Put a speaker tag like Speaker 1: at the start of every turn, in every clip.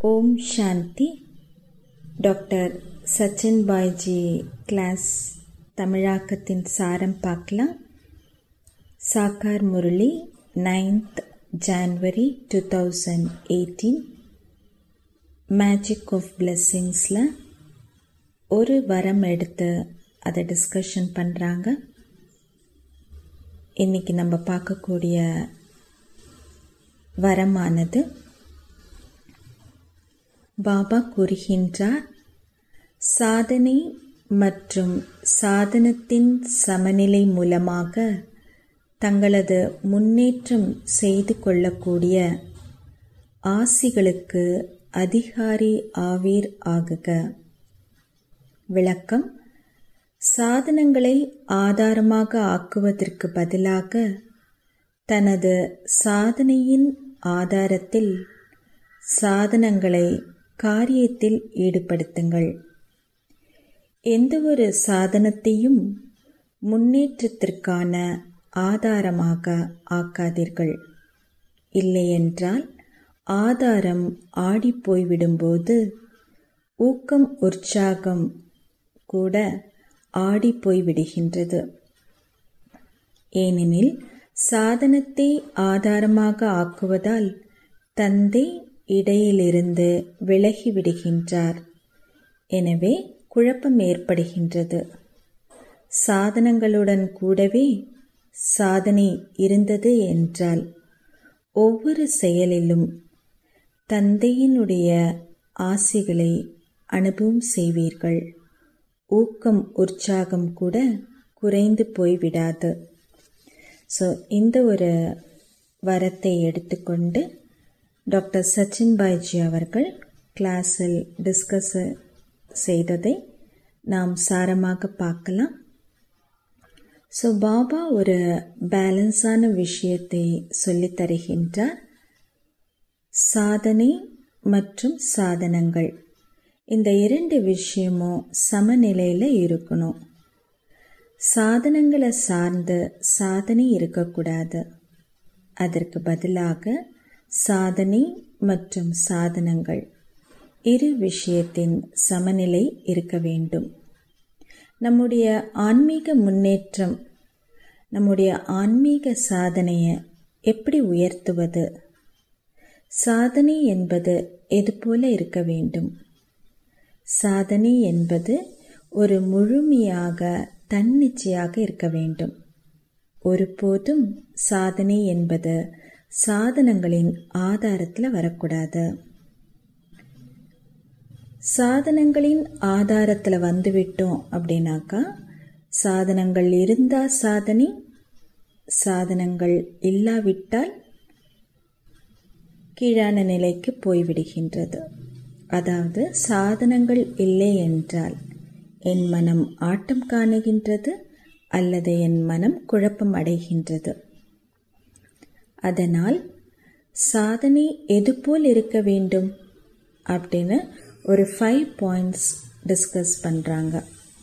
Speaker 1: ஓம் Shanti doctor Sachin Bhaiji class தமிழாக்கத்தின் சாரம் பார்க்கலாம் Sakar Murli ninth January two thousand eighteen magic of பிளெஸ்ஸிங்ஸில் ஒரு வரம் எடுத்து அதை டிஸ்கஷன் பண்ணுறாங்க இன்றைக்கி நம்ம பார்க்கக்கூடிய வரமானது பாபா கூறுகின்றார் சாதனை மற்றும் சாதனத்தின் சமநிலை மூலமாக தங்களது முன்னேற்றம் செய்து கொள்ளக்கூடிய ஆசிகளுக்கு அதிகாரி ஆவீர் ஆகுக விளக்கம் சாதனங்களை ஆதாரமாக ஆக்குவதற்கு பதிலாக தனது சாதனையின் ஆதாரத்தில் சாதனங்களை காரியத்தில் ஈடுபடுத்துங்கள் எந்தவொரு சாதனத்தையும் முன்னேற்றத்திற்கான ஆதாரமாக ஆக்காதீர்கள் இல்லையென்றால் ஆதாரம் ஆடிப்போய்விடும்போது ஊக்கம் உற்சாகம் கூட ஆடிப்போய் விடுகின்றது ஏனெனில் சாதனத்தை ஆதாரமாக ஆக்குவதால் தந்தை இடையிலிருந்து விலகி விடுகின்றார் எனவே குழப்பம் ஏற்படுகின்றது சாதனங்களுடன் கூடவே சாதனை இருந்தது என்றால் ஒவ்வொரு செயலிலும் தந்தையினுடைய ஆசிகளை அனுபவம் செய்வீர்கள் ஊக்கம் உற்சாகம் கூட குறைந்து போய்விடாது ஸோ இந்த ஒரு வரத்தை எடுத்துக்கொண்டு டாக்டர் சச்சின் பாய்ஜி அவர்கள் கிளாஸில் டிஸ்கஸ் செய்ததை நாம் சாரமாக பார்க்கலாம் ஸோ பாபா ஒரு பேலன்ஸான விஷயத்தை சொல்லித் தருகின்றார் சாதனை மற்றும் சாதனங்கள் இந்த இரண்டு விஷயமும் சமநிலையில் இருக்கணும் சாதனங்களை சார்ந்து சாதனை இருக்கக்கூடாது அதற்கு பதிலாக சாதனை மற்றும் சாதனங்கள் இரு விஷயத்தின் சமநிலை இருக்க வேண்டும் நம்முடைய ஆன்மீக முன்னேற்றம் நம்முடைய ஆன்மீக சாதனையை எப்படி உயர்த்துவது சாதனை என்பது எது போல இருக்க வேண்டும் சாதனை என்பது ஒரு முழுமையாக தன்னிச்சையாக இருக்க வேண்டும் ஒருபோதும் சாதனை என்பது சாதனங்களின் ஆதாரத்தில் வரக்கூடாது சாதனங்களின் ஆதாரத்தில் வந்துவிட்டோம் அப்படின்னாக்கா சாதனங்கள் இருந்தால் சாதனை சாதனங்கள் இல்லாவிட்டால் கீழான நிலைக்கு போய்விடுகின்றது அதாவது சாதனங்கள் இல்லை என்றால் என் மனம் ஆட்டம் காணுகின்றது அல்லது என் மனம் குழப்பம் அடைகின்றது அதனால் சாதனை எது போல் இருக்க வேண்டும் அப்படின்னு ஒரு ஃபைவ் பாயிண்ட்ஸ் டிஸ்கஸ் பண்ணுறாங்க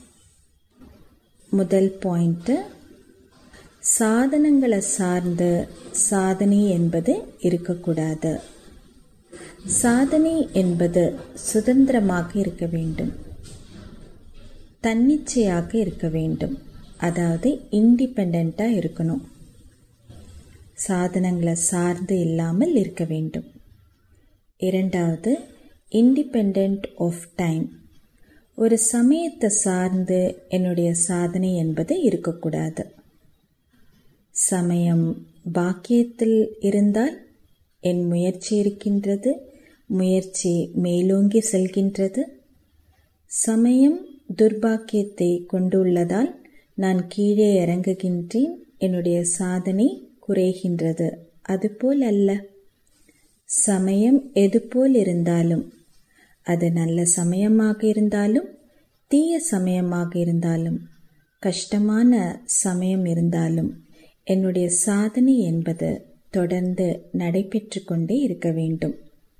Speaker 1: முதல் பாயிண்ட்டு சாதனங்களை சார்ந்து சாதனை என்பது இருக்கக்கூடாது சாதனை என்பது சுதந்திரமாக இருக்க வேண்டும் தன்னிச்சையாக இருக்க வேண்டும் அதாவது இண்டிபெண்ட்டாக இருக்கணும் சாதனங்களை சார்ந்து இல்லாமல் இருக்க வேண்டும் இரண்டாவது இண்டிபெண்ட் ஆஃப் டைம் ஒரு சமயத்தை சார்ந்து என்னுடைய சாதனை என்பது இருக்கக்கூடாது சமயம் பாக்கியத்தில் இருந்தால் என் முயற்சி இருக்கின்றது முயற்சி மேலோங்கி செல்கின்றது சமயம் துர்பாக்கியத்தை கொண்டுள்ளதால் நான் கீழே இறங்குகின்றேன் என்னுடைய சாதனை குறைகின்றது அதுபோல் அல்ல சமயம் எதுபோல் இருந்தாலும் அது நல்ல சமயமாக இருந்தாலும் தீய சமயமாக இருந்தாலும் கஷ்டமான சமயம் இருந்தாலும் என்னுடைய சாதனை என்பது தொடர்ந்து நடைபெற்று கொண்டே இருக்க வேண்டும்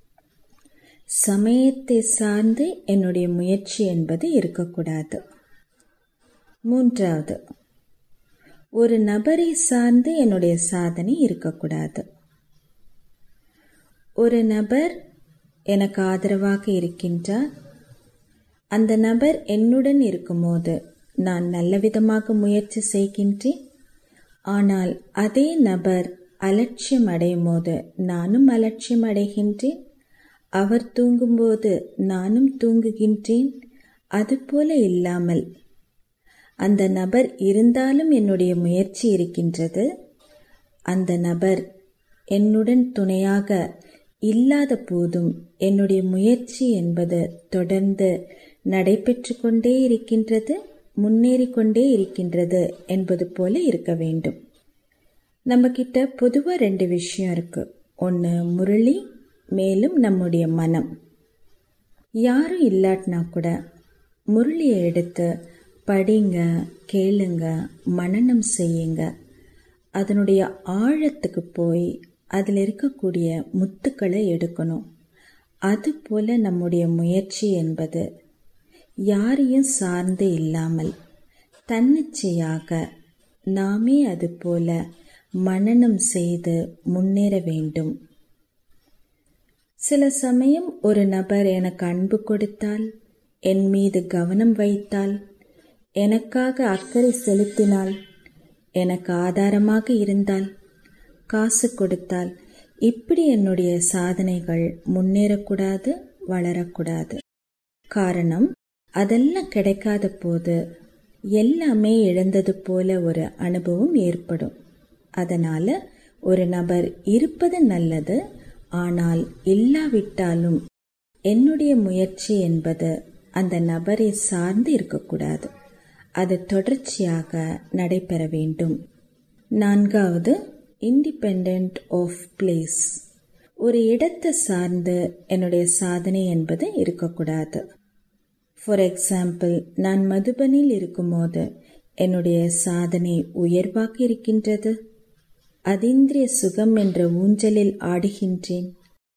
Speaker 1: சமயத்தை சார்ந்து என்னுடைய முயற்சி என்பது இருக்கக்கூடாது மூன்றாவது ஒரு நபரை சார்ந்து என்னுடைய சாதனை இருக்கக்கூடாது ஒரு நபர் எனக்கு ஆதரவாக இருக்கின்றார் அந்த நபர் என்னுடன் இருக்கும்போது நான் நல்லவிதமாக முயற்சி செய்கின்றேன் ஆனால் அதே நபர் அலட்சியம் அடையும் போது நானும் அலட்சியம் அடைகின்றேன் அவர் தூங்கும்போது நானும் தூங்குகின்றேன் அதுபோல இல்லாமல் அந்த நபர் இருந்தாலும் என்னுடைய முயற்சி இருக்கின்றது அந்த நபர் என்னுடன் துணையாக இல்லாத போதும் என்னுடைய முயற்சி என்பது தொடர்ந்து நடைபெற்று கொண்டே இருக்கின்றது முன்னேறி கொண்டே இருக்கின்றது என்பது போல இருக்க வேண்டும் நம்ம கிட்ட பொதுவாக ரெண்டு விஷயம் இருக்கு ஒன்று முரளி மேலும் நம்முடைய மனம் யாரும் இல்லாட்டினா கூட முரளியை எடுத்து படிங்க கேளுங்க மனனம் செய்யுங்க அதனுடைய ஆழத்துக்கு போய் அதில் இருக்கக்கூடிய முத்துக்களை எடுக்கணும் அதுபோல நம்முடைய முயற்சி என்பது யாரையும் சார்ந்து இல்லாமல் தன்னிச்சையாக நாமே அதுபோல மனனம் செய்து முன்னேற வேண்டும் சில சமயம் ஒரு நபர் எனக்கு அன்பு கொடுத்தால் என் மீது கவனம் வைத்தால் எனக்காக அக்கறை செலுத்தினால் எனக்கு ஆதாரமாக இருந்தால் காசு கொடுத்தால் இப்படி என்னுடைய சாதனைகள் முன்னேறக்கூடாது வளரக்கூடாது காரணம் அதெல்லாம் கிடைக்காத போது எல்லாமே இழந்தது போல ஒரு அனுபவம் ஏற்படும் அதனால ஒரு நபர் இருப்பது நல்லது ஆனால் இல்லாவிட்டாலும் என்னுடைய முயற்சி என்பது அந்த நபரை சார்ந்து இருக்கக்கூடாது அது தொடர்ச்சியாக நடைபெற வேண்டும் நான்காவது இண்டிபெண்ட் ஆஃப் பிளேஸ் ஒரு இடத்தை சார்ந்து என்னுடைய சாதனை என்பது இருக்கக்கூடாது ஃபார் எக்ஸாம்பிள் நான் மதுபனில் இருக்கும்போது என்னுடைய சாதனை உயர்வாக இருக்கின்றது அதீந்திரிய சுகம் என்ற ஊஞ்சலில் ஆடுகின்றேன்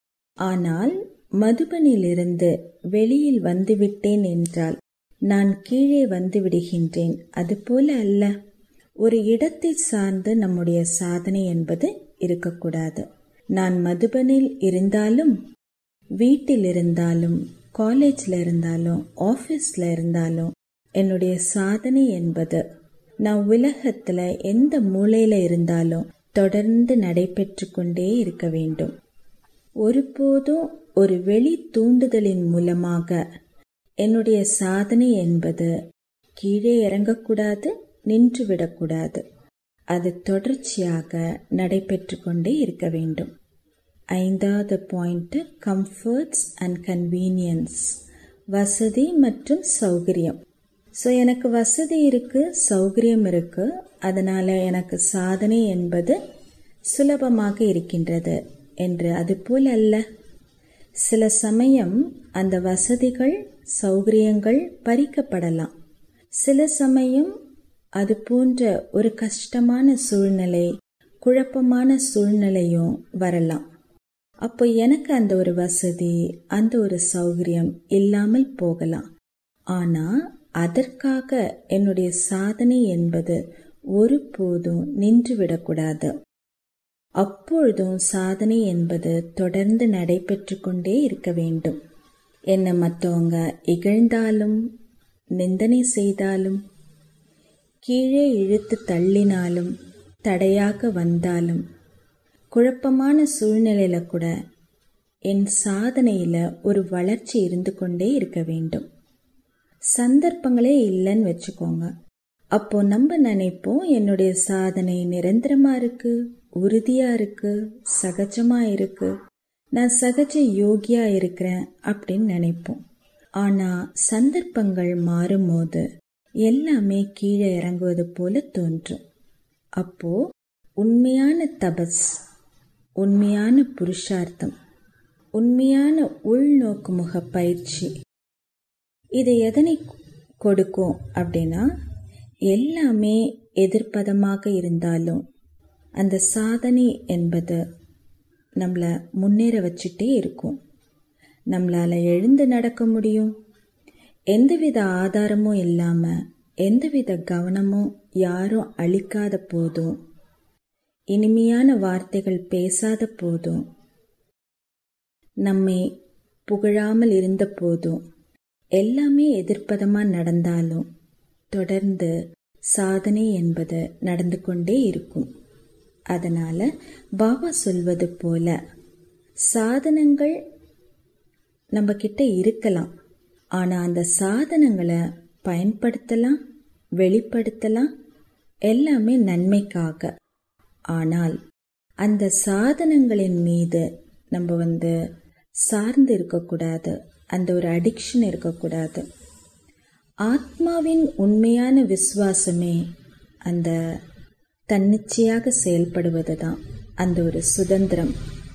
Speaker 1: ஆனால் மதுபனிலிருந்து வெளியில் வந்துவிட்டேன் என்றால் நான் கீழே வந்து விடுகின்றேன் அதுபோல அல்ல ஒரு இடத்தை சார்ந்து நம்முடைய சாதனை என்பது இருக்கக்கூடாது நான் மதுபனில் இருந்தாலும் வீட்டில் இருந்தாலும் காலேஜில் இருந்தாலும் ஆஃபீஸில் இருந்தாலும் என்னுடைய சாதனை என்பது நான் உலகத்தில் எந்த மூலையில் இருந்தாலும் தொடர்ந்து நடைபெற்று கொண்டே இருக்க வேண்டும் ஒருபோதும் ஒரு வெளி தூண்டுதலின் மூலமாக என்னுடைய சாதனை என்பது கீழே இறங்கக்கூடாது நின்றுவிடக்கூடாது அது தொடர்ச்சியாக நடைபெற்று கொண்டே இருக்க வேண்டும் ஐந்தாவது பாயிண்ட் கம்ஃபர்ட்ஸ் அண்ட் கன்வீனியன்ஸ் வசதி மற்றும் சௌகரியம் ஸோ எனக்கு வசதி இருக்கு சௌகரியம் இருக்கு அதனால எனக்கு சாதனை என்பது சுலபமாக இருக்கின்றது என்று அதுபோல் அல்ல சில சமயம் அந்த வசதிகள் சௌகரியங்கள் பறிக்கப்படலாம் சில சமயம் அது போன்ற ஒரு கஷ்டமான சூழ்நிலை குழப்பமான சூழ்நிலையும் வரலாம் அப்போ எனக்கு அந்த ஒரு வசதி அந்த ஒரு சௌகரியம் இல்லாமல் போகலாம் ஆனா அதற்காக என்னுடைய சாதனை என்பது ஒருபோதும் நின்றுவிடக்கூடாது அப்பொழுதும் சாதனை என்பது தொடர்ந்து நடைபெற்று கொண்டே இருக்க வேண்டும் என்ன மற்றவங்க இகழ்ந்தாலும் நிந்தனை செய்தாலும் கீழே இழுத்து தள்ளினாலும் தடையாக வந்தாலும் குழப்பமான சூழ்நிலையில கூட என் சாதனையில ஒரு வளர்ச்சி இருந்து கொண்டே இருக்க வேண்டும் சந்தர்ப்பங்களே இல்லைன்னு வச்சுக்கோங்க அப்போ நம்ம நினைப்போம் என்னுடைய சாதனை நிரந்தரமா இருக்கு உறுதியா இருக்கு சகஜமா இருக்கு நான் சகஜ யோகியா இருக்கிறேன் அப்படின்னு நினைப்போம் ஆனா சந்தர்ப்பங்கள் மாறும்போது எல்லாமே கீழே இறங்குவது போல தோன்றும் அப்போ உண்மையான தபஸ் உண்மையான புருஷார்த்தம் உண்மையான உள்நோக்கு முக பயிற்சி இது எதனை கொடுக்கும் அப்படின்னா எல்லாமே எதிர்ப்பதமாக இருந்தாலும் அந்த சாதனை என்பது நம்மளை முன்னேற வச்சுட்டே இருக்கும் நம்மளால் எழுந்து நடக்க முடியும் எந்தவித ஆதாரமும் இல்லாமல் எந்தவித கவனமும் யாரும் அளிக்காத போதும் இனிமையான வார்த்தைகள் பேசாத போதும் நம்மை புகழாமல் இருந்த போதும் எல்லாமே எதிர்ப்பதமா நடந்தாலும் தொடர்ந்து சாதனை என்பது நடந்து கொண்டே இருக்கும் அதனால பாபா சொல்வது போல சாதனங்கள் நம்ம கிட்ட இருக்கலாம் ஆனா அந்த சாதனங்களை பயன்படுத்தலாம் வெளிப்படுத்தலாம் எல்லாமே நன்மைக்காக ஆனால் அந்த சாதனங்களின் மீது நம்ம வந்து சார்ந்து இருக்கக்கூடாது அந்த ஒரு அடிக்ஷன் இருக்கக்கூடாது ஆத்மாவின் உண்மையான விசுவாசமே அந்த தன்னிச்சையாக செயல்படுவது தான் அந்த ஒரு சுதந்திரம்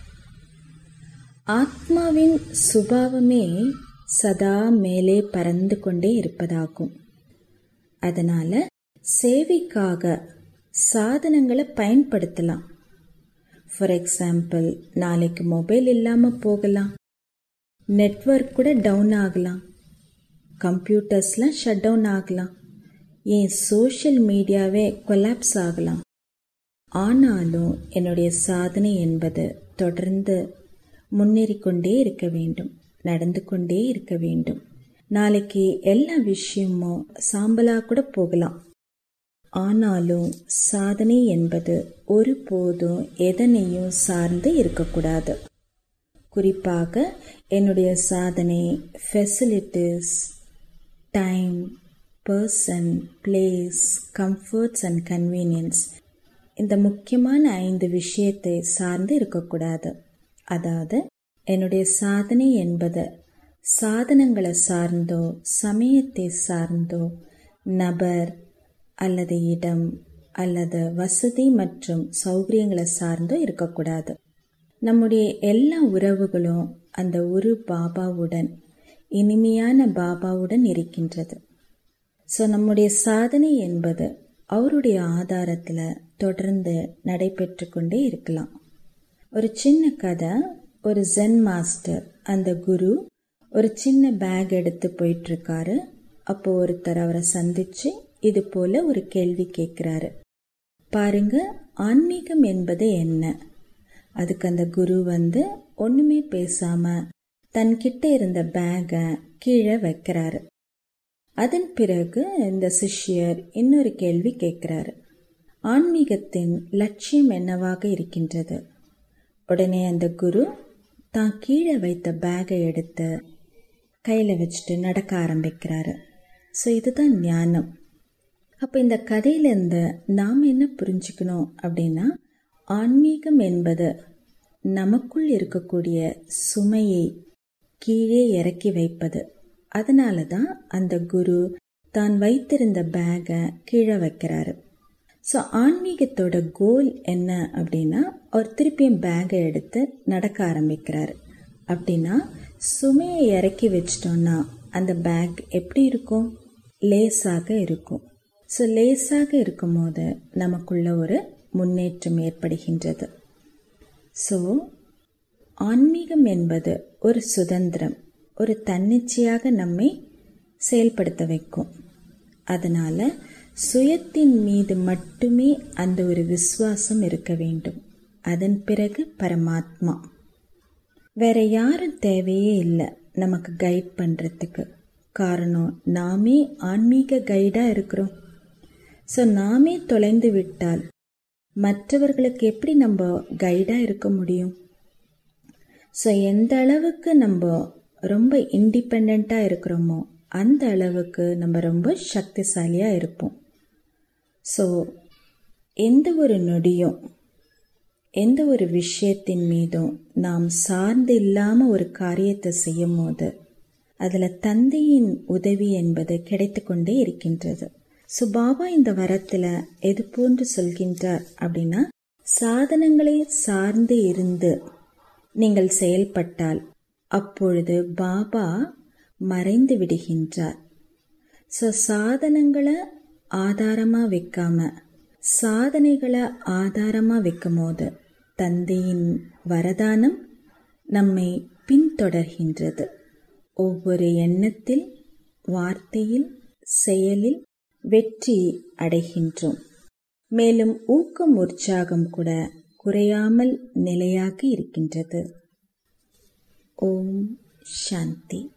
Speaker 1: ஆத்மாவின் சுபாவமே சதா மேலே பறந்து கொண்டே இருப்பதாகும் அதனால சேவைக்காக சாதனங்களை பயன்படுத்தலாம் ஃபார் எக்ஸாம்பிள் நாளைக்கு மொபைல் இல்லாமல் போகலாம் நெட்ஒர்க் கூட டவுன் ஆகலாம் கம்ப்யூட்டர்ஸ்லாம் ஷட் டவுன் ஆகலாம் ஏன் சோஷியல் மீடியாவே கொலாப்ஸ் ஆகலாம் ஆனாலும் என்னுடைய சாதனை என்பது தொடர்ந்து முன்னேறிக்கொண்டே இருக்க வேண்டும் நடந்து கொண்டே இருக்க வேண்டும் நாளைக்கு எல்லா விஷயமும் சாம்பலா கூட போகலாம் ஆனாலும் சாதனை என்பது ஒருபோதும் எதனையும் சார்ந்து இருக்கக்கூடாது குறிப்பாக என்னுடைய சாதனை facilities time person place comforts and convenience இந்த முக்கியமான ஐந்து விஷயத்தை சார்ந்து இருக்கக்கூடாது அதாவது என்னுடைய சாதனை என்பது சாதனங்களை சார்ந்தோ சமயத்தை சார்ந்தோ நபர் அல்லது இடம் அல்லது வசதி மற்றும் சௌகரியங்களை சார்ந்தோ இருக்கக்கூடாது நம்முடைய எல்லா உறவுகளும் அந்த ஒரு பாபாவுடன் இனிமையான பாபாவுடன் இருக்கின்றது ஸோ நம்முடைய சாதனை என்பது அவருடைய ஆதாரத்தில் தொடர்ந்து நடைபெற்று கொண்டே இருக்கலாம் ஒரு சின்ன கதை ஒரு ஜென் மாஸ்டர் அந்த குரு ஒரு சின்ன பேக் எடுத்து போயிட்டு இருக்காரு அப்போ ஒருத்தர் அவரை சந்திச்சு இது போல ஒரு கேள்வி கேட்குறாரு பாருங்க ஆன்மீகம் என்பது என்ன அதுக்கு அந்த குரு வந்து ஒண்ணுமே பேசாம தன்கிட்ட இருந்த பேகை கீழே வைக்கிறாரு அதன் பிறகு இந்த சிஷ்யர் இன்னொரு கேள்வி கேட்கிறாரு ஆன்மீகத்தின் லட்சியம் என்னவாக இருக்கின்றது உடனே அந்த குரு தான் கீழே வைத்த பேகை எடுத்து கையில் வச்சுட்டு நடக்க ஆரம்பிக்கிறாரு ஸோ இதுதான் ஞானம் அப்போ இந்த கதையிலேருந்து நாம் என்ன புரிஞ்சுக்கணும் அப்படின்னா ஆன்மீகம் என்பது நமக்குள் இருக்கக்கூடிய சுமையை கீழே இறக்கி வைப்பது அதனால தான் அந்த குரு தான் வைத்திருந்த பேகை கீழே வைக்கிறாரு ஸோ ஆன்மீகத்தோட கோல் என்ன அப்படின்னா அவர் திருப்பியும் பேகை எடுத்து நடக்க ஆரம்பிக்கிறாரு அப்படின்னா சுமையை இறக்கி வச்சிட்டோம்னா அந்த பேக் எப்படி இருக்கும் லேசாக இருக்கும் ஸோ லேசாக இருக்கும் போது நமக்குள்ள ஒரு முன்னேற்றம் ஏற்படுகின்றது ஸோ ஆன்மீகம் என்பது ஒரு சுதந்திரம் ஒரு தன்னிச்சையாக நம்மை செயல்படுத்த வைக்கும் அதனால சுயத்தின் மீது மட்டுமே அந்த ஒரு விசுவாசம் இருக்க வேண்டும் அதன் பிறகு பரமாத்மா வேற யாரும் தேவையே இல்லை நமக்கு கைட் பண்ணுறதுக்கு காரணம் நாமே ஆன்மீக கைடாக இருக்கிறோம் ஸோ நாமே தொலைந்து விட்டால் மற்றவர்களுக்கு எப்படி நம்ம கைடாக இருக்க முடியும் ஸோ எந்த அளவுக்கு நம்ம ரொம்ப இண்டிபெண்ட்டாக இருக்கிறோமோ அந்த அளவுக்கு நம்ம ரொம்ப சக்திசாலியாக இருப்போம் ஸோ எந்த ஒரு நொடியும் எந்த ஒரு விஷயத்தின் மீதும் நாம் சார்ந்து இல்லாமல் ஒரு காரியத்தை செய்யும் போது அதில் தந்தையின் உதவி என்பது கிடைத்து கொண்டே இருக்கின்றது ஸோ பாபா இந்த வரத்தில் எது போன்று சொல்கின்றார் அப்படின்னா சாதனங்களை சார்ந்து இருந்து நீங்கள் செயல்பட்டால் அப்பொழுது பாபா மறைந்து விடுகின்றார் ஸோ சாதனங்களை ஆதாரமாக வைக்காம சாதனைகளை ஆதாரமாக வைக்கும் போது தந்தையின் வரதானம் நம்மை பின்தொடர்கின்றது ஒவ்வொரு எண்ணத்தில் வார்த்தையில் செயலில் வெற்றி அடைகின்றோம் மேலும் ஊக்கம் உற்சாகம் கூட குறையாமல் நிலையாக இருக்கின்றது ஓம் சாந்தி